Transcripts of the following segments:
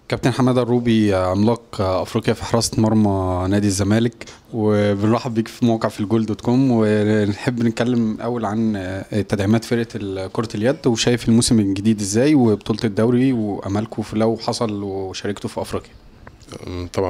كابتن حماده الروبي عملاق افريقيا في حراسه مرمى نادي الزمالك وبنرحب بيك في موقع في الجول دوت كوم ونحب نتكلم اول عن تدعيمات فرقه كره اليد وشايف الموسم الجديد ازاي وبطوله الدوري وامالكم في لو حصل وشاركتوا في افريقيا طبعا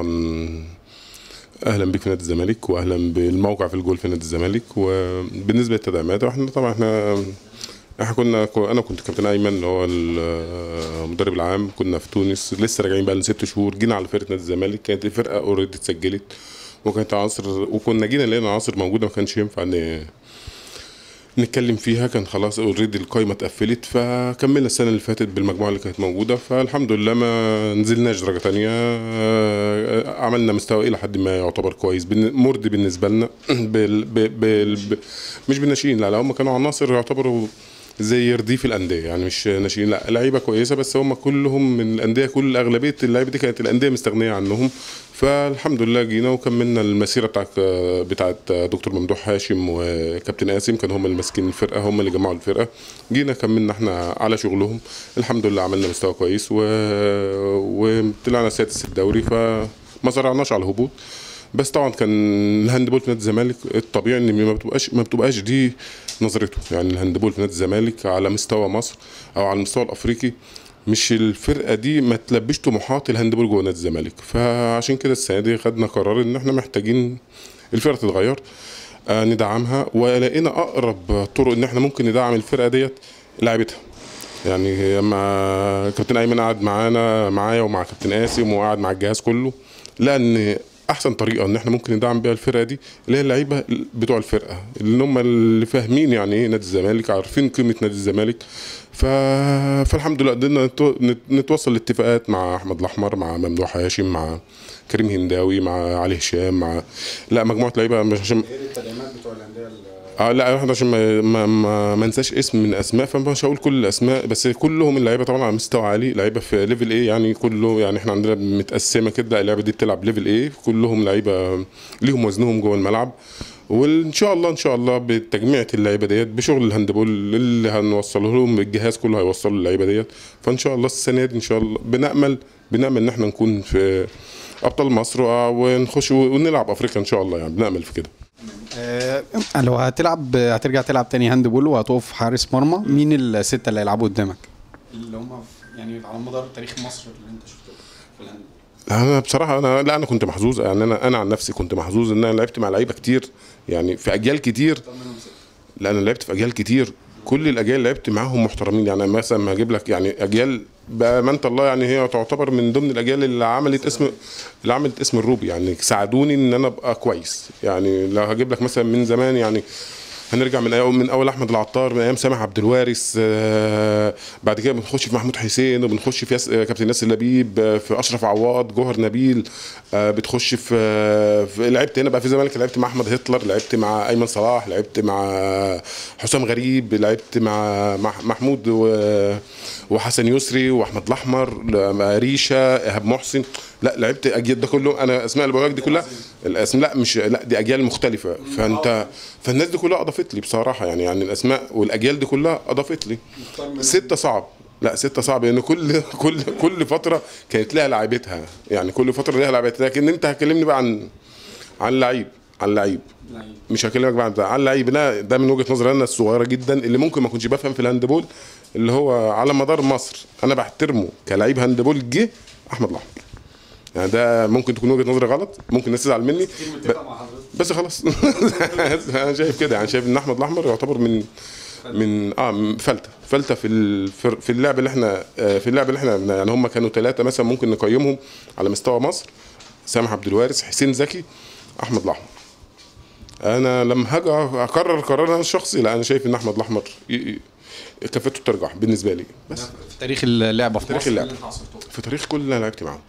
اهلا بك في نادي الزمالك واهلا بالموقع في الجول في نادي الزمالك وبالنسبه للتدعيمات احنا طبعا احنا احنا كنا انا كنت كابتن ايمن اللي هو المدرب العام كنا في تونس لسه راجعين بقى لنا ست شهور جينا على فرقه نادي الزمالك كانت الفرقه اوريدي اتسجلت وكانت عناصر وكنا جينا لقينا عناصر موجوده ما كانش ينفع ان نتكلم فيها كان خلاص اوريدي القايمه اتقفلت فكملنا السنه اللي فاتت بالمجموعه اللي كانت موجوده فالحمد لله ما نزلناش درجه تانية عملنا مستوى الى حد ما يعتبر كويس مرضي بالنسبه لنا بال بال بال مش بالناشئين لا لا هم كانوا عناصر يعتبروا زي رديف الانديه يعني مش ناشئين لا لعيبه كويسه بس هم كلهم من الانديه كل اغلبيه اللعيبه دي كانت الانديه مستغنيه عنهم فالحمد لله جينا وكملنا المسيره بتاعت بتاعت دكتور ممدوح هاشم وكابتن قاسم كانوا هم اللي ماسكين الفرقه هم اللي جمعوا الفرقه جينا كملنا احنا على شغلهم الحمد لله عملنا مستوى كويس و... وطلعنا سادس الدوري فما زرعناش على الهبوط بس طبعا كان الهاندبول في نادي الزمالك الطبيعي ان ما بتبقاش ما بتبقاش دي نظرته يعني الهاندبول في نادي الزمالك على مستوى مصر او على المستوى الافريقي مش الفرقه دي ما تلبش طموحات الهاندبول جوه نادي الزمالك فعشان كده السنه دي خدنا قرار ان احنا محتاجين الفرقه تتغير آه ندعمها ولقينا اقرب طرق ان احنا ممكن ندعم الفرقه ديت لعبتها يعني لما كابتن ايمن قعد معانا معايا ومع كابتن قاسم وقعد مع الجهاز كله لان احسن طريقه ان احنا ممكن ندعم بيها الفرقه دي اللي هي اللعيبه بتوع الفرقه اللي هم اللي فاهمين يعني ايه نادي الزمالك عارفين قيمه نادي الزمالك ف... فالحمد لله قدرنا نتوصل لاتفاقات مع احمد الاحمر مع ممدوح هاشم مع كريم هنداوي مع علي هشام مع لا مجموعه لعيبه مش عشان التدعيمات بتوع الانديه اه لا احنا عشان ما ما, ما, ما انساش اسم من اسماء فمش هقول كل الاسماء بس كلهم اللعيبه طبعا على مستوى عالي لعيبه في ليفل ايه يعني كله يعني احنا عندنا متقسمه كده اللعبه دي بتلعب ليفل ايه كلهم لعيبه ليهم وزنهم جوه الملعب وان شاء الله ان شاء الله بتجميعة اللعيبه ديت بشغل الهاندبول اللي هنوصله لهم الجهاز كله هيوصله اللعيبه ديت فان شاء الله السنه دي ان شاء الله بنامل بنامل ان احنا نكون في ابطال مصر ونخش ونلعب افريقيا ان شاء الله يعني بنامل في كده آه لو هتلعب هترجع تلعب تاني هاند بول وهتقف حارس مرمى مين الستة اللي هيلعبوا قدامك؟ اللي هم يعني على مدار تاريخ مصر اللي انت شفته في الهاند انا بصراحه انا لا انا كنت محظوظ يعني انا انا عن نفسي كنت محظوظ ان انا لعبت مع لعيبه كتير يعني في اجيال كتير لا انا لعبت في اجيال كتير كل الاجيال لعبت معاهم محترمين يعني مثلا ما هجيب لك يعني اجيال بامانه الله يعني هي تعتبر من ضمن الاجيال اللي عملت اسم اللي عملت اسم الروبي يعني ساعدوني ان انا ابقى كويس يعني لو هجيب لك مثلا من زمان يعني هنرجع من أول من اول احمد العطار من ايام سامح عبد الوارث آه بعد كده بنخش في محمود حسين وبنخش في ياس كابتن ياسر لبيب آه في اشرف عواد جوهر نبيل آه بتخش في, في لعبت هنا بقى في الزمالك لعبت مع احمد هتلر لعبت مع ايمن صلاح لعبت مع حسام غريب لعبت مع محمود وحسن يسري واحمد الاحمر ريشه ايهاب محسن لا لعبت اجيال ده كله انا اسماء اللي دي كلها الاسماء لا مش لا دي اجيال مختلفه فانت فالناس دي كلها اضافت لي بصراحه يعني يعني الاسماء والاجيال دي كلها اضافت لي سته صعب لا ستة صعب لان يعني كل كل كل فتره كانت لها لعيبتها يعني كل فتره لها لعيبتها لكن انت هتكلمني بقى عن عن لعيب عن لعيب مش هكلمك بقى عن لعيب لا ده من وجهه نظري انا الصغيره جدا اللي ممكن ما كنتش بفهم في الهاندبول اللي هو على مدار مصر انا بحترمه كلعيب هاندبول جه احمد الاحمر يعني ده ممكن تكون وجهه نظري غلط ممكن الناس تزعل مني بس خلاص انا شايف كده يعني شايف ان احمد الاحمر يعتبر من من اه فلته فلته في في اللعب اللي احنا في اللعب اللي احنا يعني هم كانوا ثلاثه مثلا ممكن نقيمهم على مستوى مصر سامح عبد الوارث حسين زكي احمد الاحمر انا لما هاجي اقرر قرار انا الشخصي لا انا شايف ان احمد الاحمر كفته ترجح بالنسبه لي بس في تاريخ اللعبه في تاريخ اللعبه في تاريخ كل اللي انا لعبت معاهم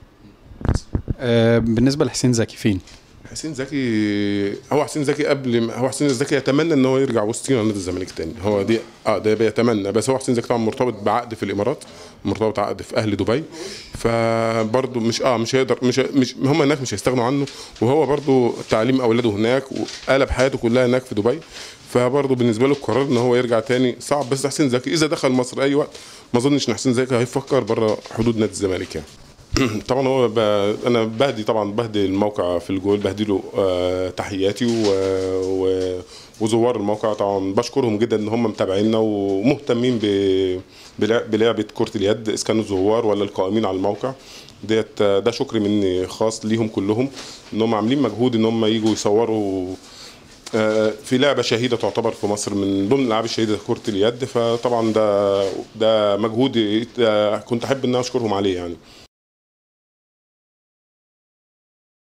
آه بالنسبه لحسين زكي فين؟ حسين زكي هو حسين زكي قبل هو حسين زكي يتمنى ان هو يرجع وسطينا نادي الزمالك تاني هو دي اه ده بيتمنى بس هو حسين زكي طبعا مرتبط بعقد في الامارات مرتبط عقد في اهل دبي فبرضه مش اه مش هيقدر مش مش هم هناك مش هيستغنوا عنه وهو برضه تعليم اولاده هناك وقلب حياته كلها هناك في دبي فبرضه بالنسبه له القرار ان هو يرجع تاني صعب بس حسين زكي اذا دخل مصر اي وقت ما اظنش ان حسين زكي هيفكر بره حدود نادي الزمالك يعني طبعا هو ب... انا بهدي طبعا بهدي الموقع في الجول بهدي له آه تحياتي و... و... وزوار الموقع طبعا بشكرهم جدا ان هم متابعينا ومهتمين ب... بلع- بلعبه كره اليد اذا كانوا الزوار ولا القائمين على الموقع ديت ده شكر مني خاص ليهم كلهم ان هم عاملين مجهود ان هم يجوا يصوروا آه، في لعبه شهيده تعتبر في مصر من ضمن الالعاب الشهيده كره اليد فطبعا ده ده مجهود آه، كنت احب ان أنا اشكرهم عليه يعني